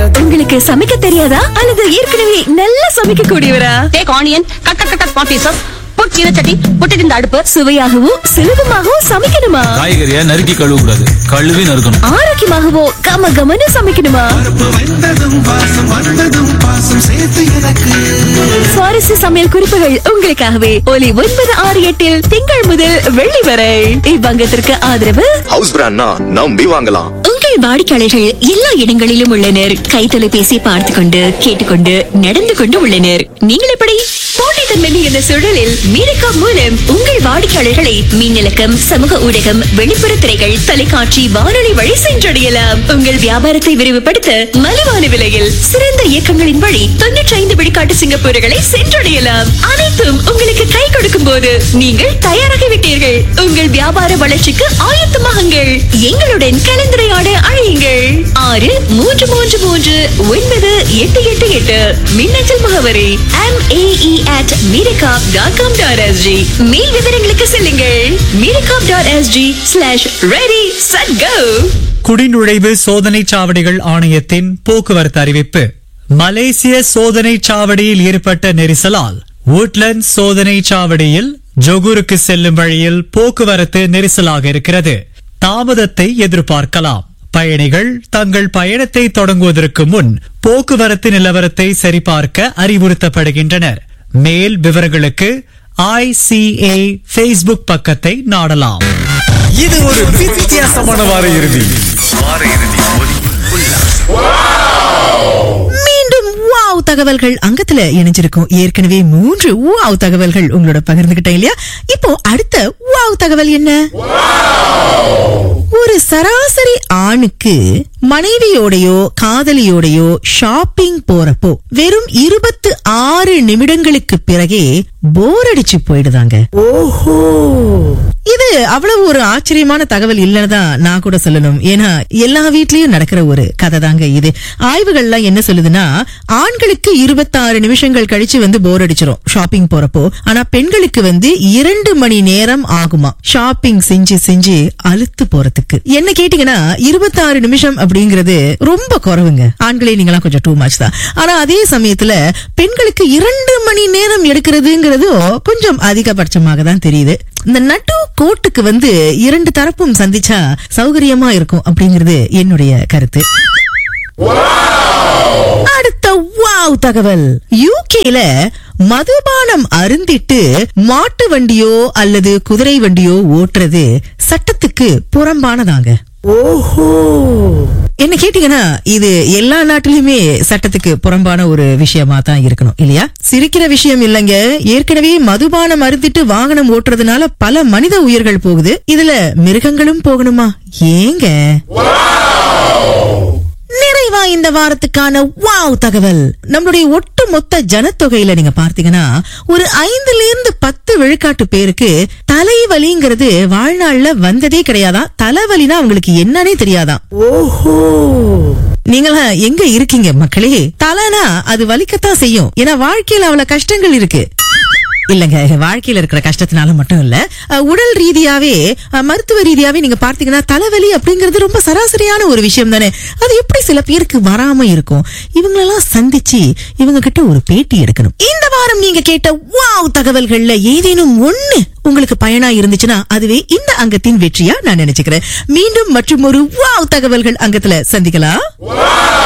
உங்களுக்கு சமைக்க தெரியாதா அல்லது ஏற்கனவே நல்லா சமைக்க கூடியவரா Take onion, cut, cut, cut, cut small pieces. Put சீனச்சட்டி put it in the அடுப்பு சுவையாகவும் சுலபமாகவும் சமைக்கணுமா காய்கறியை நறுக்கி கழுவ கூடாது கழுவி நறுக்கணும் ஆரோக்கியமாகவோ கம கமனு சமைக்கணுமா வெந்ததும் பாசம் வந்ததும் பாசம் சேர்த்து எனக்கு சுவாரஸ்ய சமையல் குறிப்புகள் உங்களுக்காகவே ஒலி ஒன்பது ஆறு எட்டில் திங்கள் முதல் வெள்ளி வரை இவ்வங்கத்திற்கு ஆதரவு ஹவுஸ் பிராண்ட்னா நம்பி வாங்கலாம் உங்கள் வாடிக்கையாளர்கள் எல்லா இடங்களிலும் உள்ளனர் கை தொலைபேசி பார்த்து கொண்டு கேட்டுக்கொண்டு நடந்து கொண்டு உள்ளனர் நீங்கள் எப்படி போட்டித்தன்மை என்ற சூழலில் மீரக்கா மூலம் உங்கள் வாடிக்கையாளர்களை மின்னலக்கம் சமூக ஊடகம் வெளிப்புற திரைகள் தொலைக்காட்சி வானொலி வழி சென்றடையலாம் உங்கள் வியாபாரத்தை விரிவுபடுத்த மலிவான விலையில் சிறந்த இயக்கங்களின் வழி தொன்னூற்றி ஐந்து விழுக்காட்டு சிங்கப்பூர்களை சென்றடையலாம் அனைத்தும் உங்களுக்கு கை கொடுக்கும் போது நீங்கள் தயாராகிவிட்டீர்கள் உங்கள் வியாபார வளர்ச்சிக்கு ஆயத்தமாகுங்கள் எங்களுடன் கலந்துரையாட அழையுங்கள் ஆறு மூன்று மூன்று மூன்று ஒன்பது எட்டு எட்டு எட்டு மின்னஞ்சல் முகவரி எம் ஏஇ அட் மீரகாப் டாட் காம் டாட் எஸ்ஜி மேல் விவரங்களுக்கு செல்லுங்கள் மீரகாப் dot SG slash ready set go குடிநுழைவு சோதனைச் சாவடிகள் ஆணையத்தின் போக்குவரத்து அறிவிப்பு மலேசிய சோதனைச் சாவடியில் ஏற்பட்ட நெரிசலால் woodland சோதனைச் சாவடியில் ஜொகூருக்கு செல்லும் வழியில் போக்குவரத்து நெரிசலாக இருக்கிறது தாமதத்தை எதிர்பார்க்கலாம் பயணிகள் தங்கள் பயணத்தை தொடங்குவதற்கு முன் போக்குவரத்து நிலவரத்தை சரிபார்க்க அறிவுறுத்தப்படுகின்றனர் மேல் விவரங்களுக்கு ஐசிஏ Facebook பக்கத்தை நாடலாம் இது ஒரு வித்தியாசமான வார இறுதி மீண்டும் வாவ் தகவல்கள் அங்கத்துல இணைஞ்சிருக்கும் ஏற்கனவே மூன்று வாவ் தகவல்கள் உங்களோட பகிர்ந்துகிட்டேன் இல்லையா இப்போ அடுத்த வாவ் தகவல் என்ன ஒரு சராசரி ஆணுக்கு மனைவியோடையோ காதலியோடையோ ஷாப்பிங் போறப்போ வெறும் இருபத்து ஆறு நிமிடங்களுக்கு பிறகே போர் அடிச்சு போயிடுதாங்க ஓஹோ இது அவ்வளவு ஒரு ஆச்சரியமான தகவல் இல்லைன்னு தான் நான் கூட சொல்லணும் ஏன்னா எல்லா வீட்லயும் நடக்கிற ஒரு கதை தாங்க இது ஆய்வுகள்லாம் என்ன சொல்லுதுன்னா ஆண்களுக்கு இருபத்தாறு நிமிஷங்கள் கழிச்சு வந்து போர் அடிச்சிரும் ஷாப்பிங் போறப்போ ஆனா பெண்களுக்கு வந்து இரண்டு மணி நேரம் ஆகுமா ஷாப்பிங் செஞ்சு செஞ்சு அழுத்து போறதுக்கு என்ன கேட்டீங்கன்னா இருபத்தாறு நிமிஷம் அப்படிங்கறது ரொம்ப குறைவுங்க ஆண்களே நீங்களாம் கொஞ்சம் டூ மச் தான் ஆனா அதே சமயத்துல பெண்களுக்கு இரண்டு மணி நேரம் எடுக்கிறதுங்கிறதும் கொஞ்சம் அதிகபட்சமாக தான் தெரியுது இந்த நட்டு கோட்டுக்கு வந்து இரண்டு தரப்பும் சந்திச்சா சௌகரியமா இருக்கும் அப்படிங்கிறது என்னுடைய கருத்து அடுத்த வாவ் தகவல் யூகேல மதுபானம் அருந்திட்டு மாட்டு வண்டியோ அல்லது குதிரை வண்டியோ ஓட்டுறது சட்டத்துக்கு புறம்பானதாங்க ஓஹோ என்ன கேட்டீங்கன்னா இது எல்லா நாட்டிலுமே சட்டத்துக்கு புறம்பான ஒரு விஷயமா தான் இருக்கணும் இல்லையா சிரிக்கிற விஷயம் இல்லைங்க ஏற்கனவே மதுபானம் அருந்திட்டு வாகனம் ஓட்டுறதுனால பல மனித உயிர்கள் போகுது இதுல மிருகங்களும் போகணுமா ஏங்க நிறைவா இந்த வாரத்துக்கான வாவ் தகவல் நம்மளுடைய ஒட்டுமொத்த ஜனத்தொகையில நீங்க பார்த்தீங்கன்னா ஒரு ஐந்துல இருந்து பத்து விழுக்காட்டு பேருக்கு தலைவலிங்கிறது வாழ்நாள்ல வந்ததே கிடையாதான் தலைவலினா அவங்களுக்கு என்னன்னே தெரியாதாம் ஓஹோ நீங்களா எங்க இருக்கீங்க மக்களே தலைனா அது வலிக்கத்தான் செய்யும் ஏன்னா வாழ்க்கையில அவ்வளவு கஷ்டங்கள் இருக்கு இல்லங்க வாழ்க்கையில இருக்கிற கஷ்டத்தினால மட்டும் இல்ல அஹ், உடல் ரீதியாவே அஹ், மருத்துவ ரீதியாவே நீங்க பார்த்தீங்கன்னா தலைவலி அப்படிங்கிறது ரொம்ப சராசரியான ஒரு விஷயம் தானே அது எப்படி சில பேருக்கு வராம இருக்கும் இவங்களெல்லாம் சந்திச்சு இவங்க கிட்ட ஒரு பேட்டி எடுக்கணும் இந்த வாரம் நீங்க கேட்ட வாவ் தகவல்கள்ல ஏதேனும் ஒண்ணு உங்களுக்கு பயனா இருந்துச்சுன்னா அதுவே இந்த அங்கத்தின் வெற்றியா நான் நினைச்சுக்கிறேன் மீண்டும் மற்றும் ஒரு வாவ் தகவல்கள் அங்கத்துல சந்திக்கலாம்